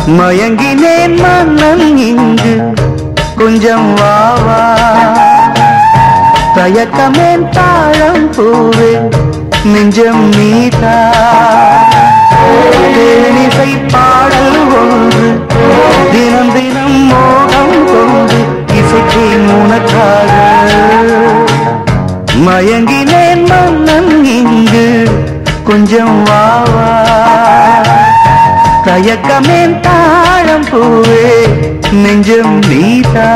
மயங்கினேன் மன்னன் இங்கு கொஞ்சம் வாவா தயக்கமேன் தாழம் பூவே நெஞ்சம் நீதா தேனிசை பாடல் ஒன்று தினம் தினம் மோகம் கொண்டு இசைக்கு உனக்காக மயங்கினேன் மன்னன் இங்கு கொஞ்சம் வாவா தயக்கமேன் தாழம் பூவே நெஞ்சம் நீதா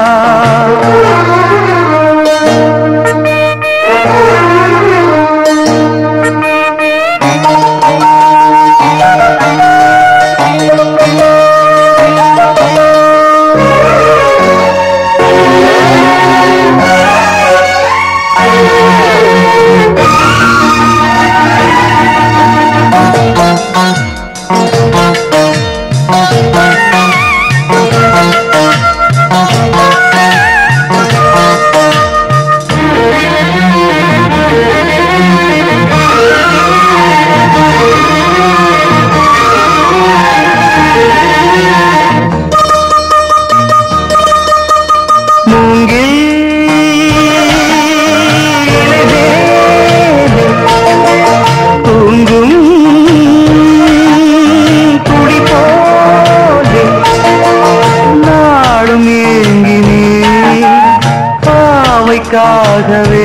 மூங்கிலே தூங்கும் குடி போலே நாடும் ஏங்கினே பாவைக்காகவே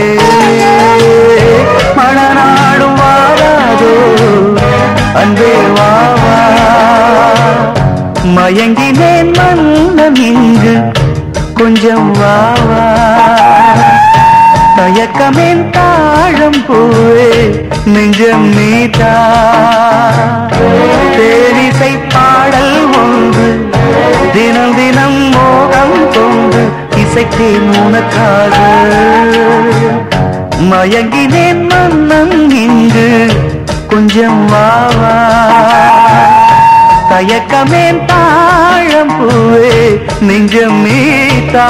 மணநாடும் வாராதோ அன்பே வாவா மயங்கினேன் மன்னன் இங்கு கொஞ்சம் வாவா தயக்கமேன் தாழம் பூவே நெஞ்சம் நீதா தேனிசை பாடல் ஒன்று தினம் தினம் மோகம் கொண்டு இசைக்கு உனக்காக மயங்கினேன் மன்னன் இங்கு கொஞ்சம் வாவா தயக்கமேன் தாழம் பூவே நெஞ்சம் நீதா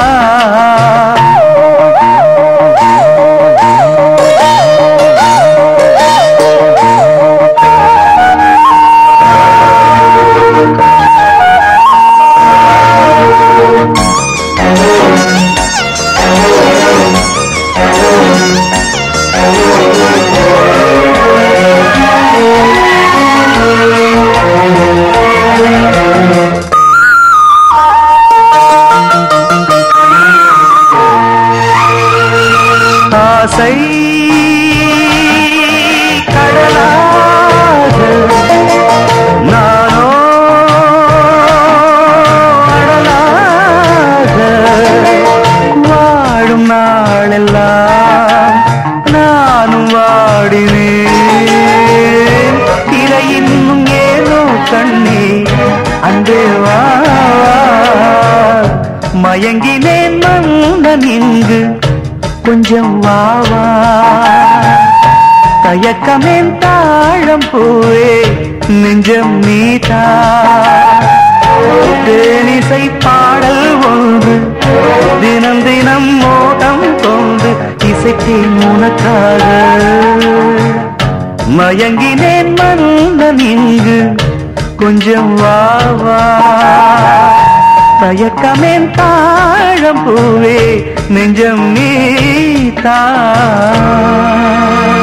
ஆசை கடலாக நானோ அடலாக வாழும் நாளெல்லாம் நானும் வாடினேன் இலை இன்னும் ஏனோ கண்ணே அன்பே வா மயங்கினேன் மன்னன் இங்கு கொஞ்சம் வாவா தயக்கமேன் தாழம் பூவே நெஞ்சம் நீதா தேனிசை பாடல் ஒன்று தினம் தினம் மோகம் கொண்டு இசைக்கு உனக்காக மயங்கினேன் மன்னன் இங்கு கொஞ்சம் வாவா தயக்கமேன் தாழம் பூவே நெஞ்சம் நீதா